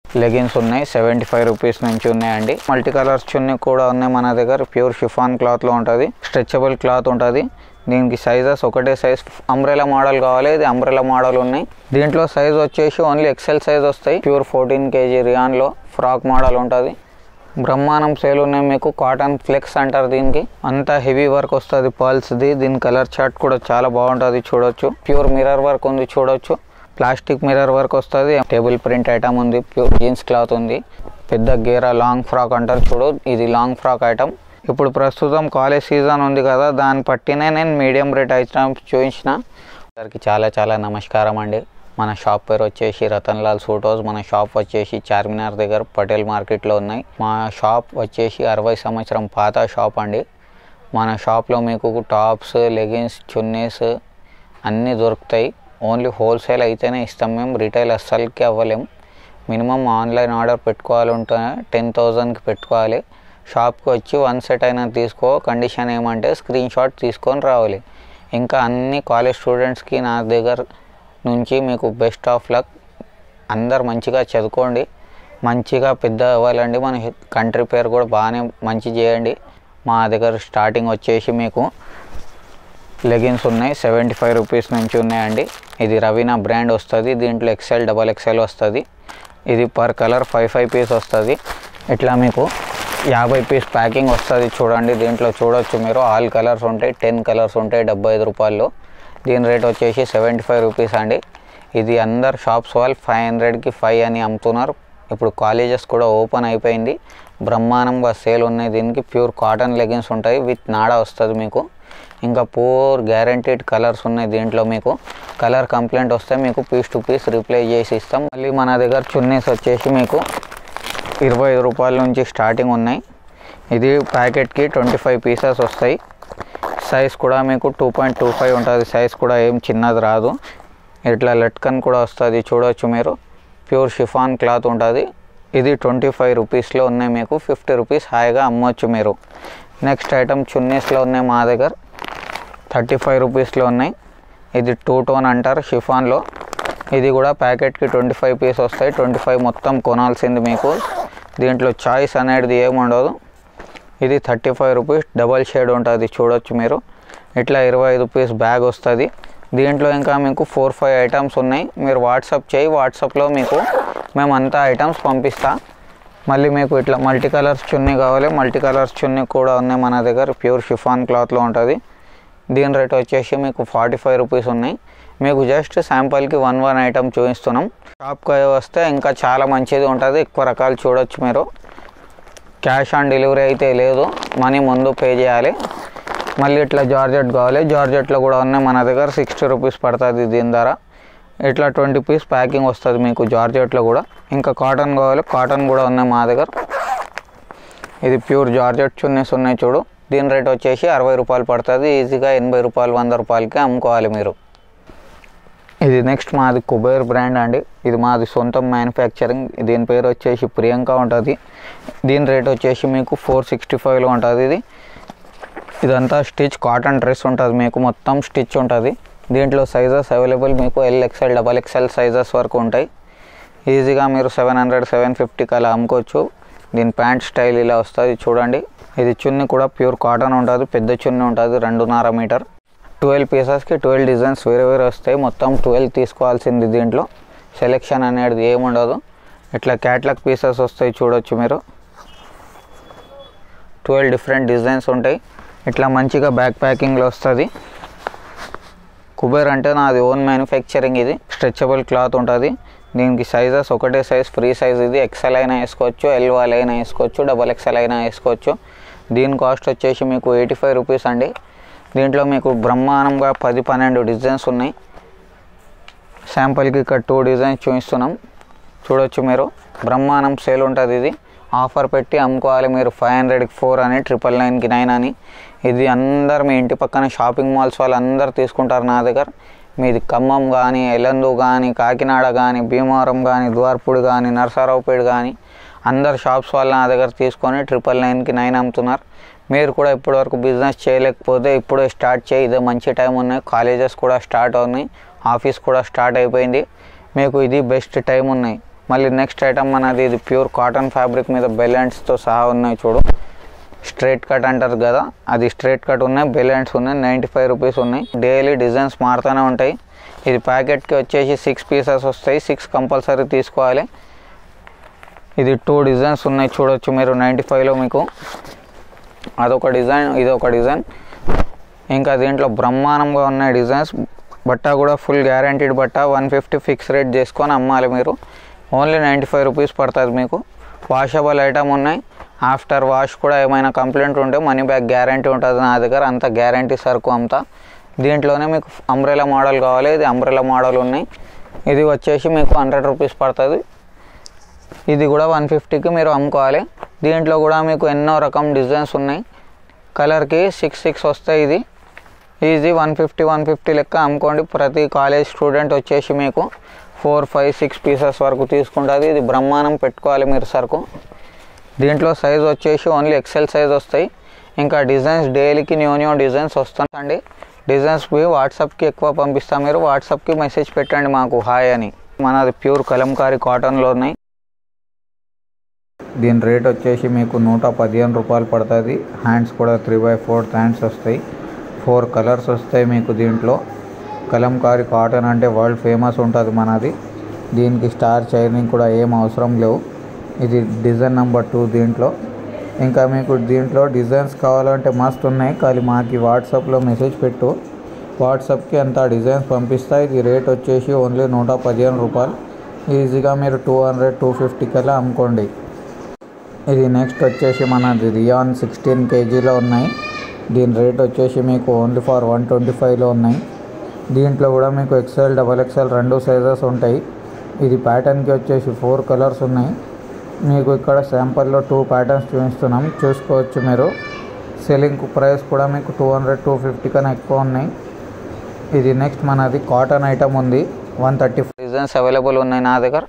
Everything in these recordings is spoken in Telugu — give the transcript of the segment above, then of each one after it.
లెగిన్స్ ఉన్నాయి సెవెంటీ ఫైవ్ రూపీస్ నుంచి ఉన్నాయండి మల్టీ కలర్స్ చున్నీ కూడా ఉన్నాయి మన దగ్గర ప్యూర్ షిఫాన్ క్లాత్లో ఉంటుంది స్ట్రెచబుల్ క్లాత్ ఉంటుంది దీనికి సైజెస్ ఒకటే సైజ్ అంబ్రెలా మోడల్ కావాలి ఇది అంబ్రెలా మోడల్ ఉన్నాయి దీంట్లో సైజ్ వచ్చేసి ఓన్లీ ఎక్సెల్ సైజ్ వస్తాయి ప్యూర్ ఫోర్టీన్ కేజీ రియాన్లో ఫ్రాక్ మోడల్ ఉంటుంది బ్రహ్మాండం సేల్ ఉన్నాయి మీకు కాటన్ ఫ్లెక్స్ అంటారు దీనికి అంతా హెవీ వర్క్ వస్తుంది పర్ల్స్ది దీని కలర్ చార్ట్ కూడా చాలా బాగుంటుంది చూడొచ్చు ప్యూర్ మిర్రర్ వర్క్ ఉంది చూడొచ్చు ప్లాస్టిక్ మిర్రర్ వర్క్ వస్తుంది టేబుల్ ప్రింట్ ఐటమ్ ఉంది ప్యూర్ జీన్స్ క్లాత్ ఉంది పెద్ద గేరా లాంగ్ ఫ్రాక్ అంటారు చూడు ఇది లాంగ్ ఫ్రాక్ ఐటమ్ ఇప్పుడు ప్రస్తుతం కాలేజ్ సీజన్ ఉంది కదా దాన్ని పట్టినే నేను మీడియం రేట్ ఐటమ్స్ చూపించిన అందరికి చాలా చాలా నమస్కారం అండి మన షాప్ పేరు వచ్చేసి రతన్ లాల్ సూట్ హౌస్ మన షాప్ వచ్చేసి చార్మినార్ దగ్గర పటేల్ మార్కెట్లో ఉన్నాయి మా షాప్ వచ్చేసి అరవై సంవత్సరం పాత షాప్ అండి మన షాప్లో మీకు టాప్స్ లెగిన్స్ చున్నీస్ అన్నీ దొరుకుతాయి ఓన్లీ హోల్సేల్ అయితేనే ఇస్తాం మేము రిటైల్ అస్సలకి అవ్వలేం మినిమం ఆన్లైన్ ఆర్డర్ పెట్టుకోవాలంటే టెన్ థౌజండ్కి పెట్టుకోవాలి షాప్కి వచ్చి వన్ సెట్ అయినా తీసుకో కండిషన్ ఏమంటే స్క్రీన్ షాట్ తీసుకొని రావాలి ఇంకా అన్ని కాలేజ్ స్టూడెంట్స్కి నా దగ్గర నుంచి మీకు బెస్ట్ ఆఫ్ లక్ అందరు మంచిగా చదువుకోండి మంచిగా పెద్ద అవ్వాలండి మన కంట్రీ పేరు కూడా బాగానే మంచి చేయండి మా దగ్గర స్టార్టింగ్ వచ్చేసి మీకు లెగిన్స్ ఉన్నాయి సెవెంటీ ఫైవ్ రూపీస్ నుంచి ఉన్నాయండి ఇది రవీనా బ్రాండ్ వస్తుంది దీంట్లో ఎక్సెల్ డబల్ ఎక్సెల్ వస్తుంది ఇది per colour five five piece వస్తుంది ఇట్లా మీకు యాభై పీస్ ప్యాకింగ్ వస్తుంది చూడండి దీంట్లో చూడొచ్చు మీరు ఆల్ కలర్స్ ఉంటాయి టెన్ కలర్స్ ఉంటాయి డెబ్బై ఐదు రూపాయలు దీని రేట్ వచ్చేసి సెవెంటీ ఫైవ్ రూపీస్ అండి ఇది అందరు షాప్స్ వాళ్ళు ఫైవ్ హండ్రెడ్కి ఫైవ్ అని అమ్ముతున్నారు ఇప్పుడు కాలేజెస్ కూడా ఓపెన్ అయిపోయింది బ్రహ్మాండంగా సేల్ ఉన్నాయి దీనికి ప్యూర్ కాటన్ లెగిన్స్ ఉంటాయి విత్ నాడా వస్తుంది మీకు ఇంకా పూర్ గ్యారంటీడ్ కలర్స్ ఉన్నాయి దీంట్లో మీకు కలర్ కంప్లైంట్ వస్తే మీకు పీస్ టు పీస్ రిప్లై చేసి ఇస్తాం మళ్ళీ మన దగ్గర చున్నీస్ వచ్చేసి మీకు ఇరవై ఐదు రూపాయల నుంచి స్టార్టింగ్ ఉన్నాయి ఇది ప్యాకెట్కి ట్వంటీ ఫైవ్ పీసెస్ వస్తాయి సైజ్ కూడా మీకు టూ పాయింట్ టూ ఫైవ్ ఉంటుంది సైజ్ కూడా ఏం చిన్నది రాదు ఇట్లా లట్కన్ కూడా వస్తుంది చూడవచ్చు మీరు ప్యూర్ షిఫాన్ క్లాత్ ఉంటుంది ఇది ట్వంటీ ఫైవ్ రూపీస్లో ఉన్నాయి మీకు ఫిఫ్టీ రూపీస్ హాయిగా అమ్మొచ్చు మీరు నెక్స్ట్ ఐటమ్ చున్నీస్లో ఉన్నాయి మా దగ్గర థర్టీ ఫైవ్ రూపీస్లో ఉన్నాయి ఇది టూ టోన్ అంటారు షిఫాన్లో ఇది కూడా ప్యాకెట్కి ట్వంటీ ఫైవ్ పీస్ వస్తాయి ట్వంటీ ఫైవ్ మొత్తం కొనాల్సింది మీకు దీంట్లో చాయిస్ అనేది ఏముండదు ఇది thirty five rupees double shade ఉంటుంది చూడొచ్చు మీరు ఇట్లా ఇరవై ఐదు పీస్ బ్యాగ్ వస్తుంది దీంట్లో ఇంకా మీకు ఫోర్ ఫైవ్ ఐటమ్స్ ఉన్నాయి మీరు వాట్సాప్ చేయి వాట్సాప్లో మీకు మేము అంతా ఐటమ్స్ పంపిస్తా మళ్ళీ మీకు ఇట్లా మల్టీ కలర్స్ చున్నీ కావాలి మల్టీ కలర్స్ చున్నీ కూడా ఉన్నాయి మన దగ్గర ప్యూర్ షిఫాన్ క్లాత్లో ఉంటుంది దీని రేట్ వచ్చేసి మీకు ఫార్టీ ఫైవ్ రూపీస్ ఉన్నాయి మీకు జస్ట్ శాంపుల్కి వన్ వన్ ఐటమ్ చూపిస్తున్నాం షాప్కి వస్తే ఇంకా చాలా మంచిది ఉంటుంది ఎక్కువ రకాలు చూడొచ్చు మీరు క్యాష్ ఆన్ డెలివరీ అయితే లేదు మనీ ముందు పే చేయాలి మళ్ళీ ఇట్లా జార్జెట్ కావాలి జార్జెట్లో కూడా ఉన్నాయి మన దగ్గర సిక్స్టీ రూపీస్ పడుతుంది దీని ధర ఇట్లా ట్వంటీ పీస్ ప్యాకింగ్ వస్తుంది మీకు జార్జెట్లో కూడా ఇంకా కాటన్ కావాలి కాటన్ కూడా ఉన్నాయి మా దగ్గర ఇది ప్యూర్ జార్జెట్ చున్నీస్ ఉన్నాయి చూడు దీని రేట్ వచ్చేసి అరవై రూపాయలు పడుతుంది ఈజీగా ఎనభై రూపాయలు వంద రూపాయలకి అమ్ముకోవాలి మీరు ఇది నెక్స్ట్ మాది కుబేర్ బ్రాండ్ అండి ఇది మాది సొంతం మ్యానుఫ్యాక్చరింగ్ దీని పేరు వచ్చేసి ప్రియాంక ఉంటుంది దీని రేట్ వచ్చేసి మీకు ఫోర్ సిక్స్టీ ఫైవ్లో ఉంటుంది ఇది ఇదంతా స్టిచ్ కాటన్ డ్రెస్ ఉంటుంది మీకు మొత్తం స్టిచ్ ఉంటుంది దీంట్లో సైజెస్ అవైలబుల్ మీకు L XL double XL sizes వరకు ఉంటాయి ఈజీగా మీరు సెవెన్ హండ్రెడ్ సెవెన్ ఫిఫ్టీకి అలా అమ్ముకోవచ్చు దీని ప్యాంట్ స్టైల్ ఇలా వస్తుంది చూడండి ఇది చున్నీ కూడా ప్యూర్ కాటన్ ఉంటుంది పెద్ద చున్నీ ఉంటుంది రెండున్నర మీటర్ ట్వెల్వ్ పీసెస్కి ట్వెల్వ్ డిజైన్స్ వేరే వేరే వస్తాయి మొత్తం ట్వెల్వ్ తీసుకోవాల్సింది దీంట్లో సెలెక్షన్ అనేది ఏముండదు ఇట్లా క్యాట్లాగ్ పీసెస్ వస్తాయి చూడొచ్చు మీరు ట్వెల్వ్ డిఫరెంట్ డిజైన్స్ ఉంటాయి ఇట్లా మంచిగా బ్యాక్ ప్యాకింగ్లో వస్తుంది కుబేర్ అంటే నాది ఓన్ మ్యానుఫ్యాక్చరింగ్ ఇది స్ట్రెచబుల్ క్లాత్ ఉంటుంది దీనికి సైజెస్ ఒకటే సైజ్ ఫ్రీ సైజ్ ఇది ఎక్సెల్ అయినా వేసుకోవచ్చు ఎల్ వాల్ అయినా వేసుకోవచ్చు డబల్ ఎక్సెల్ అయినా వేసుకోవచ్చు దీని కాస్ట్ వచ్చేసి మీకు ఎయిటీ ఫైవ్ రూపీస్ అండి దీంట్లో మీకు బ్రహ్మాండంగా పది పన్నెండు డిజైన్స్ ఉన్నాయి శాంపుల్కి ఇక్కడ టూ డిజైన్స్ చూపిస్తున్నాం చూడొచ్చు మీరు బ్రహ్మాండం సేల్ ఉంటుంది ఇది ఆఫర్ పెట్టి అమ్ముకోవాలి మీరు ఫైవ్ హండ్రెడ్కి ఫోర్ అని ట్రిపుల్ నైన్కి నైన్ అని ఇది అందరు మీ ఇంటి పక్కన షాపింగ్ మాల్స్ వాళ్ళు అందరు తీసుకుంటారు నా దగ్గర మీది ఖమ్మం కానీ ఎలందు కానీ కాకినాడ కానీ భీమవరం కానీ ద్వార్పూడి కానీ నరసరావుపేట కానీ అందరు షాప్స్ వాళ్ళు నా దగ్గర తీసుకొని ట్రిపుల్ నైన్కి నైన్ అమ్ముతున్నారు మీరు కూడా ఇప్పటివరకు బిజినెస్ చేయలేకపోతే ఇప్పుడే స్టార్ట్ చేయి ఇదే మంచి టైం ఉన్నాయి కాలేజెస్ కూడా స్టార్ట్ అవుతున్నాయి ఆఫీస్ కూడా స్టార్ట్ అయిపోయింది మీకు ఇది బెస్ట్ టైం ఉన్నాయి మళ్ళీ నెక్స్ట్ ఐటమ్ మనది ఇది ప్యూర్ కాటన్ ఫ్యాబ్రిక్ మీద బెలెంట్స్తో సహా ఉన్నాయి చూడు స్ట్రైట్ కట్ అంటారు కదా అది స్ట్రైట్ కట్ ఉన్నాయి బెలెంట్స్ ఉన్నాయి నైంటీ ఫైవ్ రూపీస్ ఉన్నాయి డైలీ డిజైన్స్ మారుతూనే ఉంటాయి ఇది ప్యాకెట్కి వచ్చేసి సిక్స్ పీసెస్ వస్తాయి సిక్స్ కంపల్సరీ తీసుకోవాలి ఇది టూ డిజైన్స్ ఉన్నాయి చూడొచ్చు మీరు నైంటీ ఫైవ్లో మీకు అదొక డిజైన్ ఇది ఒక డిజైన్ ఇంకా దీంట్లో బ్రహ్మాండంగా ఉన్నాయి డిజైన్స్ బట్ట కూడా ఫుల్ గ్యారంటీడ్ బట్ట వన్ ఫిఫ్టీ ఫిక్స్ రేట్ చేసుకొని అమ్మాలి మీరు ఓన్లీ నైంటీ ఫైవ్ రూపీస్ పడుతుంది మీకు వాషబుల్ ఐటమ్ ఉన్నాయి ఆఫ్టర్ వాష్ కూడా ఏమైనా కంప్లైంట్ ఉంటే మనీ బ్యాక్ గ్యారంటీ ఉంటుంది నా దగ్గర అంత గ్యారంటీ సరుకు అంతా దీంట్లోనే మీకు అంబ్రెలా మోడల్ కావాలి ఇది అంబ్రెలా మోడల్ ఉన్నాయి ఇది వచ్చేసి మీకు హండ్రెడ్ రూపీస్ పడుతుంది ఇది కూడా వన్ ఫిఫ్టీకి మీరు అమ్ముకోవాలి దీంట్లో కూడా మీకు ఎన్నో రకం డిజైన్స్ ఉన్నాయి కలర్కి సిక్స్ సిక్స్ వస్తాయి ఇది easy one fifty one fifty లెక్క అమ్ముకోండి ప్రతి కాలేజ్ స్టూడెంట్ వచ్చేసి మీకు ఫోర్ ఫైవ్ సిక్స్ పీసెస్ వరకు తీసుకుంటుంది ఇది బ్రహ్మాండం పెట్టుకోవాలి మీరు సరుకు దీంట్లో సైజ్ వచ్చేసి ఓన్లీ ఎక్సెల్ సైజ్ వస్తాయి ఇంకా డిజైన్స్ డైలీకి న్యూ న్యూ డిజైన్స్ వస్తుందండి డిజైన్స్ మీ వాట్సాప్కి ఎక్కువ పంపిస్తాం మీరు వాట్సాప్కి మెసేజ్ పెట్టండి మాకు హాయ్ అని మనది ప్యూర్ కలంకారీ కాటన్లో ఉన్నాయి దీని రేట్ వచ్చేసి మీకు నూట పదిహేను రూపాయలు పడుతుంది హ్యాండ్స్ కూడా త్రీ బై ఫోర్త్ హ్యాండ్స్ వస్తాయి ఫోర్ కలర్స్ వస్తాయి మీకు దీంట్లో కలంకారీ కాటన్ అంటే వరల్డ్ ఫేమస్ ఉంటుంది మనది దీనికి స్టార్ చైనింగ్ కూడా ఏం అవసరం లేవు ఇది డిజైన్ నెంబర్ టూ దీంట్లో ఇంకా మీకు దీంట్లో డిజైన్స్ కావాలంటే మస్తు ఉన్నాయి కానీ మాకు వాట్సాప్లో మెసేజ్ పెట్టు వాట్సాప్కి అంత డిజైన్స్ పంపిస్తా ఇది రేట్ వచ్చేసి ఓన్లీ నూట పదిహేను రూపాయలు ఈజీగా మీరు టూ హండ్రెడ్ టూ ఫిఫ్టీ కల్లా అమ్ముకోండి ఇది నెక్స్ట్ వచ్చేసి మనది రియాన్ సిక్స్టీన్ కేజీలో ఉన్నాయి దీని రేట్ వచ్చేసి మీకు ఓన్లీ ఫర్ వన్ ట్వంటీ ఫైవ్లో ఉన్నాయి దీంట్లో కూడా మీకు ఎక్సెల్ డబల్ ఎక్సెల్ రెండు సైజెస్ ఉంటాయి ఇది ప్యాటర్న్కి వచ్చేసి ఫోర్ కలర్స్ ఉన్నాయి మీకు ఇక్కడ శాంపుల్లో టూ ప్యాటర్న్స్ చూపిస్తున్నాం చూసుకోవచ్చు మీరు సెల్లింగ్ ప్రైస్ కూడా మీకు టూ హండ్రెడ్ టూ ఫిఫ్టీ కన్నా ఎక్కువ ఉన్నాయి ఇది నెక్స్ట్ మనది కాటన్ ఐటమ్ ఉంది వన్ థర్టీ డిజైన్స్ అవైలబుల్ ఉన్నాయి నా దగ్గర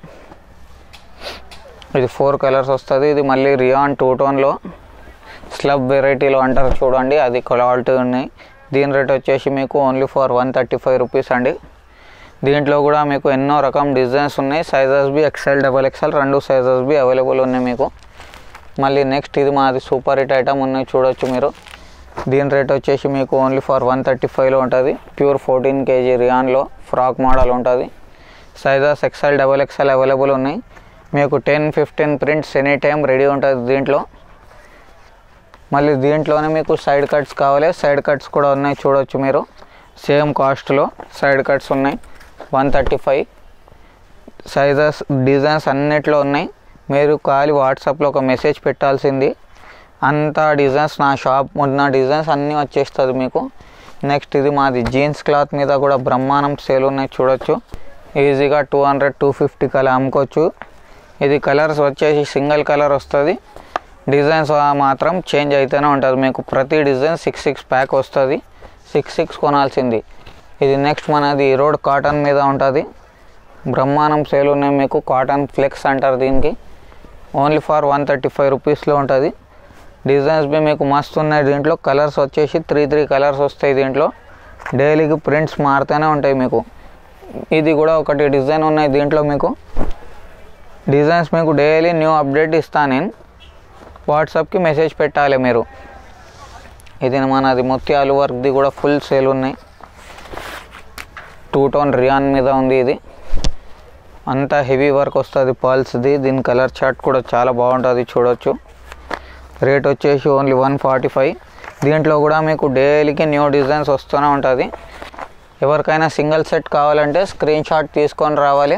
ఇది ఫోర్ కలర్స్ వస్తుంది ఇది మళ్ళీ రియాన్ టూ టోన్లో స్లబ్ వెరైటీలో అంటారు చూడండి అది క్వాలిటీ ఉన్నాయి దీని రేట్ వచ్చేసి మీకు only for one thirty five rupees అండి దీంట్లో కూడా మీకు ఎన్నో రకం డిజైన్స్ ఉన్నాయి సైజెస్ బి ఎక్సెల్ డబల్ ఎక్సెల్ రెండు సైజెస్ బి అవైలబుల్ ఉన్నాయి మీకు మళ్ళీ నెక్స్ట్ ఇది మాది సూపర్ హిట్ ఐటమ్ ఉన్నాయి చూడొచ్చు మీరు దీని రేట్ వచ్చేసి మీకు ఓన్లీ ఫర్ వన్ థర్టీ ఫైవ్లో ఉంటుంది ప్యూర్ ఫోర్టీన్ కేజీ రియాన్లో ఫ్రాక్ మోడల్ ఉంటుంది sizes XL double XL available ఉన్నాయి మీకు ten fifteen prints any time ready ఉంటుంది దీంట్లో మళ్ళీ దీంట్లోనే మీకు సైడ్ కట్స్ కావాలి సైడ్ కట్స్ కూడా ఉన్నాయి చూడొచ్చు మీరు సేమ్ కాస్ట్లో సైడ్ కట్స్ ఉన్నాయి one thirty five sizes designs అన్నిట్లో ఉన్నాయి మీరు ఖాళీ వాట్సాప్లో ఒక మెసేజ్ పెట్టాల్సింది అంత డిజైన్స్ నా షాప్ ఉన్న డిజైన్స్ అన్నీ వచ్చేస్తుంది మీకు నెక్స్ట్ ఇది మాది జీన్స్ క్లాత్ మీద కూడా బ్రహ్మాండం సేల్ ఉన్నాయి చూడొచ్చు ఈజీగా టూ హండ్రెడ్ టూ ఫిఫ్టీ కలా అమ్ముకోవచ్చు ఇది కలర్స్ వచ్చేసి సింగిల్ కలర్ వస్తుంది డిజైన్స్ మాత్రం చేంజ్ అయితేనే ఉంటుంది మీకు ప్రతి డిజైన్ సిక్స్ సిక్స్ ప్యాక్ వస్తుంది సిక్స్ సిక్స్ కొనాల్సింది ఇది నెక్స్ట్ మనది రోడ్ కాటన్ మీద ఉంటుంది బ్రహ్మాండం సేల్ ఉన్నాయి మీకు కాటన్ ఫ్లెక్స్ అంటారు దీనికి only for one thirty five రూపీస్లో ఉంటుంది డిజైన్స్ బి మీకు మస్తు ఉన్నాయి దీంట్లో కలర్స్ వచ్చేసి త్రీ త్రీ కలర్స్ వస్తాయి దీంట్లో డైలీకి ప్రింట్స్ మారుతూనే ఉంటాయి మీకు ఇది కూడా ఒకటి డిజైన్ ఉన్నాయి దీంట్లో మీకు డిజైన్స్ మీకు డైలీ న్యూ అప్డేట్ ఇస్తాను నేను వాట్సాప్కి మెసేజ్ పెట్టాలి మీరు ఇది మనది ముత్యాలు వర్క్ది కూడా ఫుల్ సేల్ ఉన్నాయి టూ టోన్ రియాన్ మీద ఉంది ఇది అంతా హెవీ వర్క్ వస్తుంది పర్ల్స్ది దీని కలర్ చార్ట్ కూడా చాలా బాగుంటుంది చూడొచ్చు రేట్ వచ్చేసి ఓన్లీ వన్ ఫార్టీ ఫైవ్ దీంట్లో కూడా మీకు డైలీకి న్యూ డిజైన్స్ వస్తూనే ఉంటుంది ఎవరికైనా సింగిల్ సెట్ కావాలంటే స్క్రీన్ షాట్ తీసుకొని రావాలి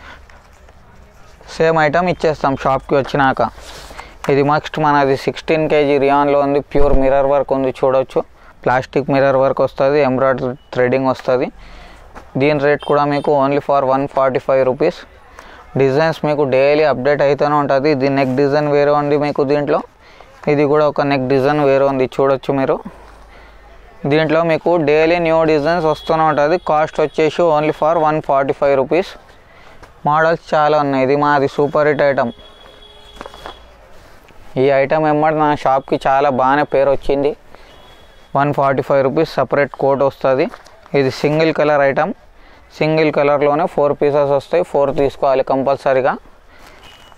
సేమ్ ఐటమ్ ఇచ్చేస్తాం షాప్కి వచ్చినాక ఇది నెక్స్ట్ మనది సిక్స్టీన్ కేజీ రియాన్లో ఉంది ప్యూర్ మిర్రర్ వర్క్ ఉంది చూడొచ్చు ప్లాస్టిక్ మిర్రర్ వర్క్ వస్తుంది ఎంబ్రాయిడరీ థ్రెడింగ్ వస్తుంది దీని రేట్ కూడా మీకు only for one forty five rupees designs మీకు డైలీ అప్డేట్ అయితేనే ఉంటుంది ఇది నెక్ డిజైన్ వేరే ఉంది మీకు దీంట్లో ఇది కూడా ఒక నెక్ డిజైన్ వేరే ఉంది చూడొచ్చు మీరు దీంట్లో మీకు డైలీ న్యూ డిజైన్స్ వస్తూనే ఉంటుంది కాస్ట్ వచ్చేసి only for one forty five rupees models చాలా ఉన్నాయి ఇది మాది సూపర్ హిట్ ఐటమ్ ఈ ఐటమ్ ఎమ్మడి నా షాప్కి చాలా బాగానే పేరు వచ్చింది one forty five rupees separate coat వస్తుంది ఇది సింగిల్ కలర్ ఐటమ్ సింగిల్ కలర్లోనే ఫోర్ పీసెస్ వస్తాయి ఫోర్ తీసుకోవాలి కంపల్సరీగా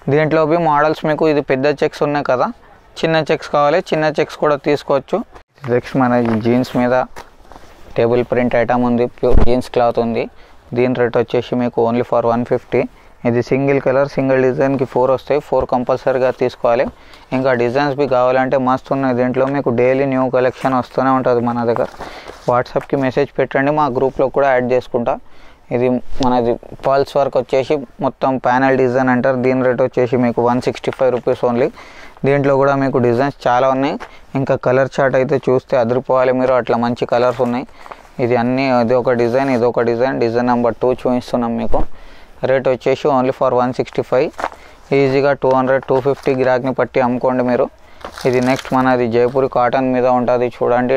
దీంట్లో బి మోడల్స్ మీకు ఇది పెద్ద చెక్స్ ఉన్నాయి కదా చిన్న చెక్స్ కావాలి చిన్న చెక్స్ కూడా తీసుకోవచ్చు నెక్స్ట్ మన జీన్స్ మీద టేబుల్ ప్రింట్ ఐటమ్ ఉంది ప్యూర్ జీన్స్ క్లాత్ ఉంది దీని రేట్ వచ్చేసి మీకు ఓన్లీ ఫర్ వన్ ఫిఫ్టీ ఇది సింగిల్ కలర్ సింగిల్ డిజైన్కి ఫోర్ వస్తాయి ఫోర్ కంపల్సరీగా తీసుకోవాలి ఇంకా డిజైన్స్ బి కావాలంటే మస్తు ఉన్నాయి దీంట్లో మీకు డైలీ న్యూ కలెక్షన్ వస్తూనే ఉంటుంది మన దగ్గర వాట్సాప్కి మెసేజ్ పెట్టండి మా గ్రూప్లో కూడా యాడ్ చేసుకుంటా ఇది మనది పర్ల్స్ వర్క్ వచ్చేసి మొత్తం ప్యానల్ డిజైన్ అంటారు దీని రేట్ వచ్చేసి మీకు one sixty five rupees only దీంట్లో కూడా మీకు డిజైన్స్ చాలా ఉన్నాయి ఇంకా కలర్ చార్ట్ అయితే చూస్తే అదిరిపోవాలి మీరు అట్లా మంచి కలర్స్ ఉన్నాయి ఇది అన్నీ ఇది ఒక డిజైన్ ఇది ఒక డిజైన్ డిజైన్ నెంబర్ టూ చూపిస్తున్నాం మీకు రేట్ వచ్చేసి only for one sixty five ఈజీగా టూ హండ్రెడ్ టూ ఫిఫ్టీ గిరాక్ని పట్టి అమ్ముకోండి మీరు ఇది నెక్స్ట్ మనది జైపూరి కాటన్ మీద ఉంటుంది చూడండి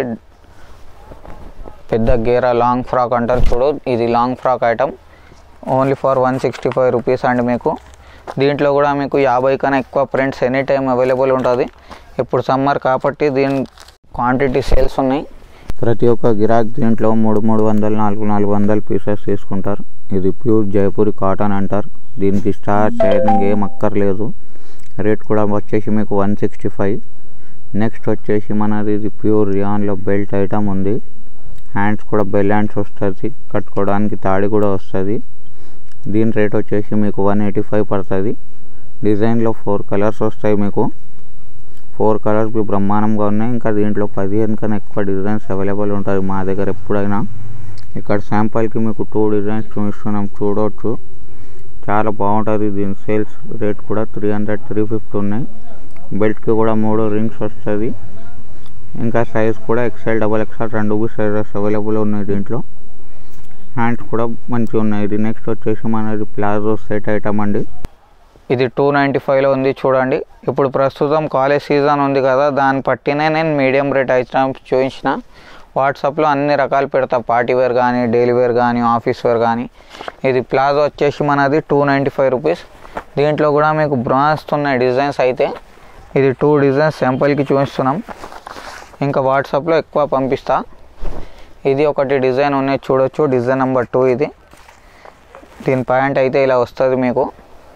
పెద్ద గేరా లాంగ్ ఫ్రాక్ అంటారు చూడు ఇది long frock item only for one sixty five rupees అండి మీకు దీంట్లో కూడా మీకు యాభై కన్నా ఎక్కువ ప్రింట్స్ ఎనీ టైం అవైలబుల్ ఉంటుంది ఇప్పుడు సమ్మర్ కాబట్టి దీని క్వాంటిటీ సేల్స్ ఉన్నాయి ప్రతి ఒక్క గిరాక్ దీంట్లో మూడు మూడు వందలు నాలుగు నాలుగు వందల పీసెస్ తీసుకుంటారు ఇది ప్యూర్ జైపూరి కాటన్ అంటారు దీనికి స్టార్ షైనింగ్ ఏం అక్కర్లేదు రేట్ కూడా వచ్చేసి మీకు వన్ సిక్స్టీ ఫైవ్ నెక్స్ట్ వచ్చేసి మనది ఇది ప్యూర్ రియాన్లో బెల్ట్ ఐటమ్ ఉంది హ్యాండ్స్ కూడా బెల్ హ్యాండ్స్ వస్తుంది కట్టుకోవడానికి తాడి కూడా వస్తుంది దీని రేట్ వచ్చేసి మీకు వన్ ఎయిటీ ఫైవ్ పడుతుంది డిజైన్లో ఫోర్ కలర్స్ వస్తాయి మీకు ఫోర్ కలర్స్ బ్రహ్మాండంగా ఉన్నాయి ఇంకా దీంట్లో పదిహేను కన్నా ఎక్కువ డిజైన్స్ అవైలబుల్ ఉంటుంది మా దగ్గర ఎప్పుడైనా ఇక్కడ శాంపుల్కి మీకు టూ డిజైన్స్ చూపిస్తున్నాం చూడవచ్చు చాలా బాగుంటుంది దీని సేల్స్ రేట్ కూడా త్రీ హండ్రెడ్ త్రీ ఫిఫ్టీ ఉన్నాయి బెల్ట్కి కూడా మూడు రింగ్స్ వస్తుంది ఇంకా సైజ్ కూడా ఎక్స్ఎల్ డబల్ ఎక్స్ఎల్ రెండు సైజెస్ అవైలబుల్ ఉన్నాయి దీంట్లో హ్యాండ్స్ కూడా మంచిగా ఉన్నాయి ఇది నెక్స్ట్ వచ్చేసి మనది ప్లాజో సెట్ ఐటమ్ అండి ఇది టూ నైంటీ ఫైవ్లో ఉంది చూడండి ఇప్పుడు ప్రస్తుతం కాలేజ్ సీజన్ ఉంది కదా దాన్ని పట్టినే నేను మీడియం రేట్ ఐటమ్స్ చూపించిన వాట్సాప్లో అన్ని రకాలు పెడతా పార్టీ వేర్ కానీ డైలీ వేర్ కానీ ఆఫీస్ వేర్ కానీ ఇది ప్లాజో వచ్చేసి మనది టూ నైంటీ ఫైవ్ రూపీస్ దీంట్లో కూడా మీకు బ్రాస్తున్నాయి డిజైన్స్ అయితే ఇది టూ డిజైన్స్ శాంపుల్కి చూపిస్తున్నాం ఇంకా వాట్సాప్లో ఎక్కువ పంపిస్తా ఇది ఒకటి డిజైన్ ఉన్నాయి చూడొచ్చు డిజైన్ నెంబర్ టూ ఇది దీని పాయింట్ అయితే ఇలా వస్తుంది మీకు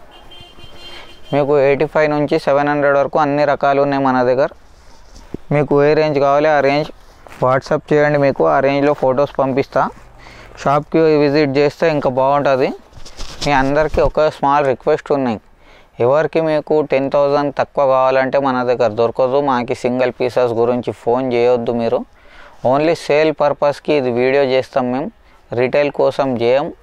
మీకు ఎయిటీ ఫైవ్ నుంచి సెవెన్ హండ్రెడ్ వరకు అన్ని రకాలు ఉన్నాయి మన దగ్గర మీకు ఏ రేంజ్ కావాలి ఆ రేంజ్ వాట్సాప్ చేయండి మీకు ఆ రేంజ్లో ఫొటోస్ పంపిస్తా షాప్కి విజిట్ చేస్తే ఇంకా బాగుంటుంది మీ అందరికీ ఒక స్మాల్ రిక్వెస్ట్ ఉన్నాయి ఎవరికి మీకు టెన్ థౌజండ్ తక్కువ కావాలంటే మన దగ్గర దొరకదు మాకి సింగిల్ పీసెస్ గురించి ఫోన్ చేయొద్దు మీరు ఓన్లీ సేల్ పర్పస్కి ఇది వీడియో చేస్తాం మేము రిటైల్ కోసం చేయం